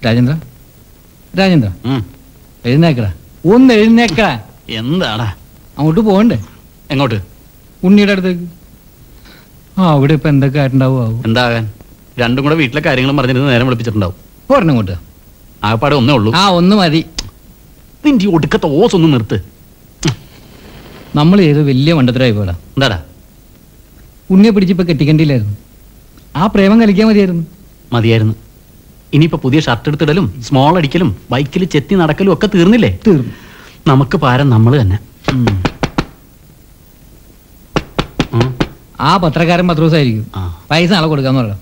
രാജേന്ദ്ര രാജേന്ദ്ര ഉം. എഴുന്നേക്കടാ ഒന്ന് എഴുന്നേക്കടാ എന്താടാ അങ്ങോട്ട് പോകണ്ടേ എങ്ങോട്ട് ഉണ്ണിയുടെ അടുത്തേക്ക് ആ അവിടെ ഇപ്പൊ എന്തൊക്കെ ആയിട്ടുണ്ടാവും ആവും എന്താകാൻ രണ്ടും കൂടെ വീട്ടിലെ കാര്യങ്ങളും പറഞ്ഞിരുന്ന് നേരം വിളിപ്പിച്ചിട്ടുണ്ടാവും പോരണം അങ്ങോട്ട് ആകപ്പാടെ ഒന്നേ ഉള്ളൂ ആ ഒന്ന് മതി നിന്റെ ഈ ഒടുക്കത്തെ ഓസ് ഒന്ന് നിർത്ത് നമ്മൾ ചെയ്ത് വലിയ മണ്ടത്തരായി പോടാ എന്താടാ ഉണ്ണിയെ പിടിച്ചിപ്പോ കെട്ടിക്കണ്ടില്ലായിരുന്നു ആ പ്രേമം കളിക്കാൻ മതിയായിരുന്നു മതിയായിരുന്നു ഇനിയിപ്പോ പുതിയ ഷർട്ട് എടുത്തിടലും സ്മോൾ അടിക്കലും ബൈക്കിൽ ചെത്തി നടക്കലും ഒക്കെ തീർന്നില്ലേ തീർന്നു നമുക്ക് പാരം നമ്മൾ തന്നെ ഉം. ഉം. ആ പത്രക്കാരൻ പത്ത് ദിവസമായിരിക്കും ആ. പൈസ നാളെ കൊടുക്കാന്ന് പറയാം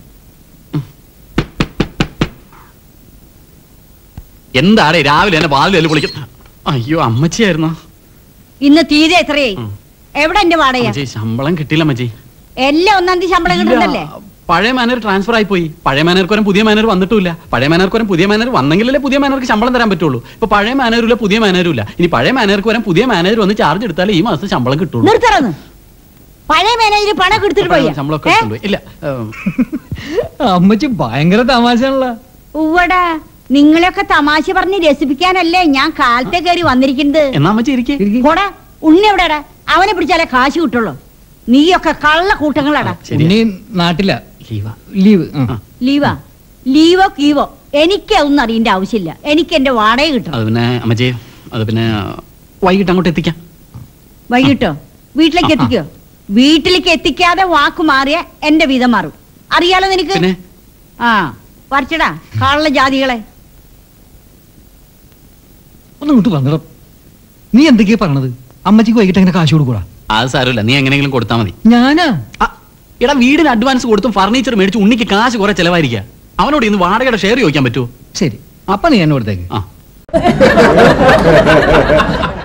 എന്താടേ രാവിലെ എന്നെ പാലിൽ എല്ലാം വിളിക്കും അയ്യോ അമ്മച്ചിയായിരുന്നോ ഇന്ന് തീരെ എത്രയായി ഉം. എവിടെ എന്റെ വാടക അമ്മച്ചി ശമ്പളം കിട്ടിയില്ല അമ്മച്ചി എല്ലാം ഒന്നാം തീയതി ശമ്പളം കിട്ടുന്നല്ലേ ഇല്ല, പഴയ മാനേജർ ട്രാൻസ്ഫർ ആയി പോയി പഴയ മാനേജർക്ക് വരാൻ പുതിയ മാനേജർ വന്നിട്ടില്ല പഴയ മാനേജർക്ക് വരാൻ പുതിയ മാനേജർ വന്നെങ്കിലല്ലേ പുതിയ മാനേജർക്ക് ശമ്പളം തരാൻ പറ്റുള്ളൂ ഇപ്പൊ പഴയ മാനേജറും ഇല്ല പുതിയ മാനേജറും ഇല്ല ഇനി പഴയ മാനേജർക്ക് വരാൻ പുതിയ മാനേജർ വന്ന് ചാർജ് എടുത്താലേ ഈ മാസം ശമ്പളം കിട്ടുള്ളൂ നിർത്തറന്ന് പഴയ മാനേജർ പണം എടുത്തിട്ട് പോയി ശമ്പളമൊക്കെ എടുത്തോണ്ട് പോയി. ഇല്ല ഏം, അമ്മച്ചി ഭയങ്കര തമാശയാണല്ലോ ഉവടാ നിങ്ങളെയൊക്കെ തമാശ പറഞ്ഞ് രസിപ്പിക്കാനല്ലേ ഞാൻ കാലത്തെ കയറി വന്നിരിക്കുന്നത് എന്നാ അമ്മച്ചി ഇരിക്കേ പോടാ ഉണ്ണി എവിടെടാ അവനെ പിടിച്ചാലേ കാശ് കിട്ടുള്ളൂ നീയൊക്കെ കള്ള കൂട്ടങ്ങളാടാ ശരിയാ. ഉണ്ണി നാട്ടില ലീവാ. ലീവ് ആ. ആ. ലീവാ ലീവോ കീവോ എനിക്ക് അതൊന്നും അറിയേണ്ട ആവശ്യമില്ല എനിക്ക് എന്റെ വാടക കിട്ടണം അത് പിന്നെ അമ്മച്ചി അത് പിന്നെ വൈകിട്ട് അങ്ങോട്ട് എത്തിക്കാം വൈകിട്ടോ വീട്ടിലേക്ക് എത്തിക്കോ വീട്ടിലേക്ക് എത്തിക്കാതെ വാക്ക് മാറിയ എന്റെ വീതം മാറും അറിയാലോ നിനക്ക് പിന്നെ ആ പറിച്ചടാ കള്ള ജാതികളെ ഒന്ന് ഇങ്ങോട്ട് വന്നിടം നീ എന്തൊക്കെയാ പറഞ്ഞത് അമ്മച്ചിക്ക് വൈകിട്ട് എങ്ങനെ കാശ് കൊടുക്കൂടാ അത് സാരമില്ല നീ എങ്ങനെയെങ്കിലും കൊടുത്താൽ മതി ഞാനാ ആ, എടാ വീടിന് അഡ്വാൻസ് കൊടുത്തും ഫർണിച്ചർ മേടിച്ച് ഉണ്ണിക്ക് കാശ് കുറെ ചെലവായിരിക്കുക അവനോട് ഇന്ന് വാടകയുടെ ഷെയർ ചോദിക്കാൻ പറ്റുമോ ശരി അപ്പൊ നീ എന്നെ കൊടുത്തേക്ക് ആ